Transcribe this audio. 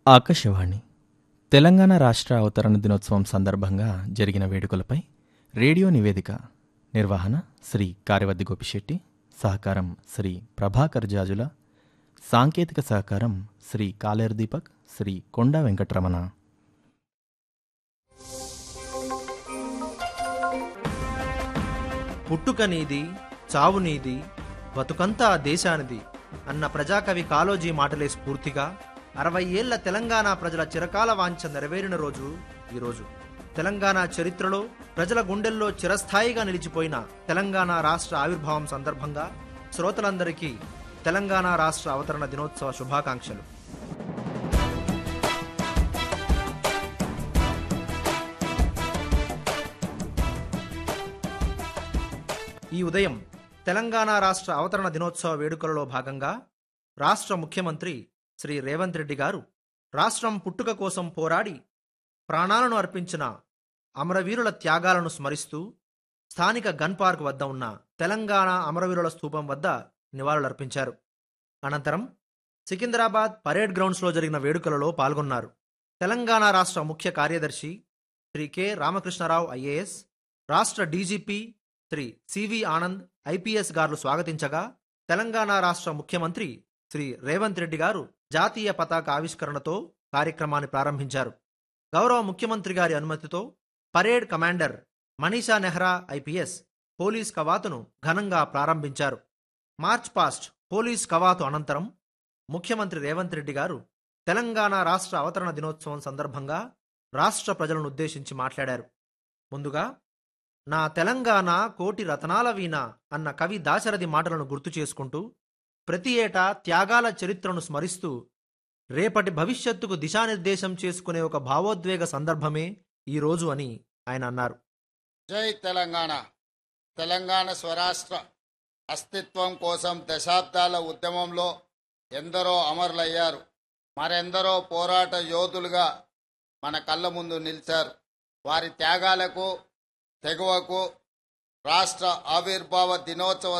ఆకాశవాణి తెలంగాణ రాష్ట్ర అవతరణ దినోత్సవం సందర్భంగా జరిగిన వేడుకలపై రేడియో నివేదిక నిర్వహణ శ్రీ కార్యవద్ది గోపిశెట్టి సహకారం శ్రీ ప్రభాకర్ జాజుల సాంకేతిక సహకారం శ్రీ కాలేరు దీపక్ శ్రీ కొండా వెంకటరమణ పుట్టుక నీది చావు నీది బతుకంతా దేశానిది అన్న ప్రజాకవి కాలోజీ మాటలే స్ఫూర్తిగా అరవై ఏళ్ల తెలంగాణ ప్రజల చిరకాల వాంఛ నెరవేరిన రోజు ఈరోజు తెలంగాణ చరిత్రలో ప్రజల గుండెల్లో చిరస్థాయిగా నిలిచిపోయిన తెలంగాణ రాష్ట్ర ఆవిర్భావం సందర్భంగా శ్రోతలందరికీ తెలంగాణ రాష్ట్ర అవతరణ దినోత్సవ శుభాకాంక్షలు ఈ ఉదయం తెలంగాణ రాష్ట్ర అవతరణ దినోత్సవ వేడుకలలో భాగంగా రాష్ట్ర ముఖ్యమంత్రి శ్రీ రేవంత్ రెడ్డి గారు రాష్ట్రం పుట్టుక కోసం పోరాడి ప్రాణాలను అర్పించిన అమరవీరుల త్యాగాలను స్మరిస్తూ స్థానిక గన్ పార్క్ వద్ద ఉన్న తెలంగాణ అమరవీరుల స్థూపం వద్ద నివాళులర్పించారు అనంతరం సికింద్రాబాద్ పరేడ్ గ్రౌండ్స్లో జరిగిన వేడుకలలో పాల్గొన్నారు తెలంగాణ రాష్ట్ర ముఖ్య కార్యదర్శి శ్రీ కె రామకృష్ణరావు ఐఏఎస్ రాష్ట్ర DGP Shri CV Anand IPS గారు స్వాగతించగా తెలంగాణ రాష్ట్ర ముఖ్యమంత్రి శ్రీ రేవంత్ రెడ్డి గారు జాతీయ పతాక ఆవిష్కరణతో కార్యక్రమాన్ని ప్రారంభించారు గౌరవ ముఖ్యమంత్రి గారి అనుమతితో parade commander Manisha Nehra IPS police కవాతును ఘనంగా ప్రారంభించారు మార్చ్ పాస్ట్ పోలీస్ కవాతు అనంతరం ముఖ్యమంత్రి రేవంత్ రెడ్డి గారు తెలంగాణ రాష్ట్ర అవతరణ దినోత్సవం సందర్భంగా రాష్ట్ర ప్రజలను ఉద్దేశించి మాట్లాడారు ముందుగా నా తెలంగాణ కోటి రతనాల వీణ అన్న కవి దాశరథి మాటలను గుర్తు చేసుకుంటూ ప్రతి ఏటా త్యాగాల చరిత్రను స్మరిస్తూ రేపటి భవిష్యత్తుకు దిశానిర్దేశం చేసుకునే ఒక భావోద్వేగ సందర్భమే ఈ రోజు అని ఆయన అన్నారు జై తెలంగాణ తెలంగాణ స్వరాష్ట్ర అస్తిత్వం కోసం దశాబ్దాల ఉద్యమంలో ఎందరో అమరులయ్యారు మరెందరో పోరాట యోధులుగా మన కళ్ళ ముందు నిలిచారు వారి త్యాగాలకు తెగువకు రాష్ట్ర ఆవిర్భావ దినోత్సవ